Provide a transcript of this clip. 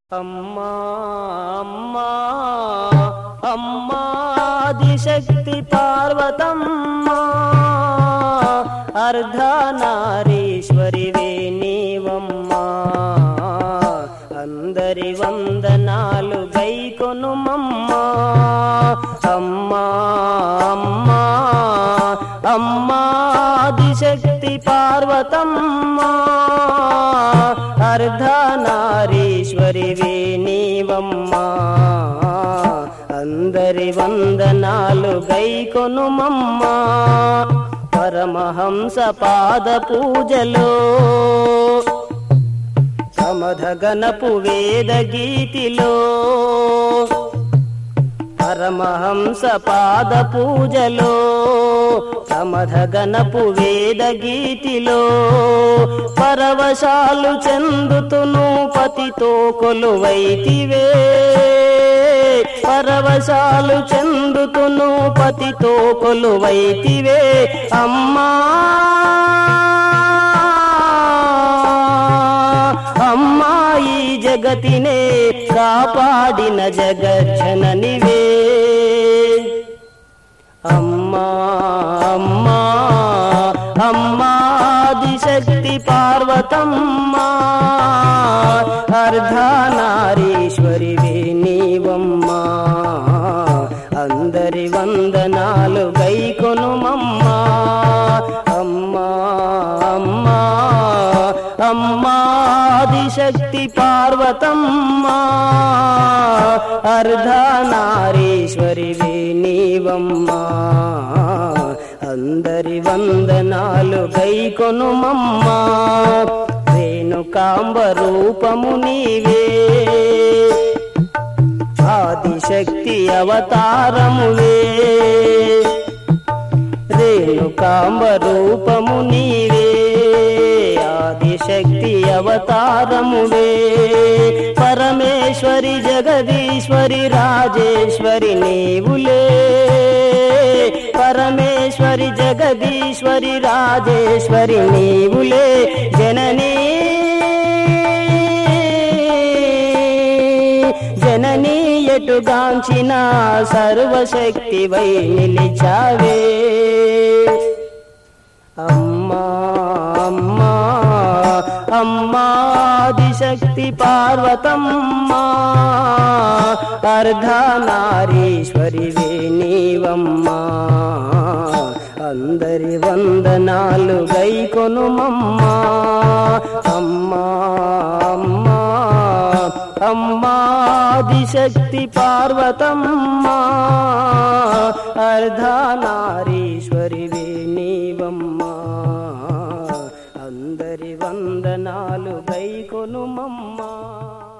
అమ్మా అమ్మా అమ్మాదిశక్తి పార్వతమ్మా అర్ధనారీశ్వరివే నీవమ్మా అందరి వందనాలు గైకొనుమమ్మా అమ్మా అమ్మా అమ్మాదిశక్తి పార్వతమ్మా అర్ధనారీశ్వరివే నీవమ్మా అందరి వందనాలు గైకొనుమమ్మా పరమహంస పాద పూజలో సమధగనపు వేద గీతిలో పరమహంస పాద పూజలో సమధగనపు వేద గీతిలో పరవశాలు చెందుతును పతితో కొలువైతివే పరవశాలు చెందుతును పతితో కొలువైతివే అమ్మా అమ్మాయి జగతినే కాపాడిన జగజ్జననివే అమ్మా అమ్మా అమ్మాదిశక్తి పార్వతమ్మా అర్ధనారీశ్వరివే నీవమ్మా అందరి వందనాలు గైకొనుమమ్మా అమ్మా అమ్మా అమ్మాదిశక్తి పార్వతమ్మా అర్ధనారీశ్వరివే నీవమ్మా అందరి వందనాలు గైకొనుమమ్మా రేణుకాంబ రూపము నీవే ఆదిశక్తి అవతారమువే రేణుకాంబ రూపము నీవే ఆదిశక్తి అవతారమువే పరమేశ్వరి జగదీశ్వరి రాజేశ్వరి నీవులే పరమేశ్వరి జగదీశ్వరి రాజేశ్వరి నీవులే జననీ జననీ ఎటుగాంచిన సర్వశక్తి వై నిలిచావే అమ్మా అమ్మా అమ్మాదిశక్తి పార్వతమ్మా అర్ధనారీశ్వరివే నీవమ్మా అందరి వందనాలు గైకొనుమమ్మా అమ్మా అమ్మా అమ్మాదిశక్తి పార్వతమ్మా అర్ధనారీశ్వరివే నీవమ్మా అందరి వందనాలు గైకొనుమమ్మా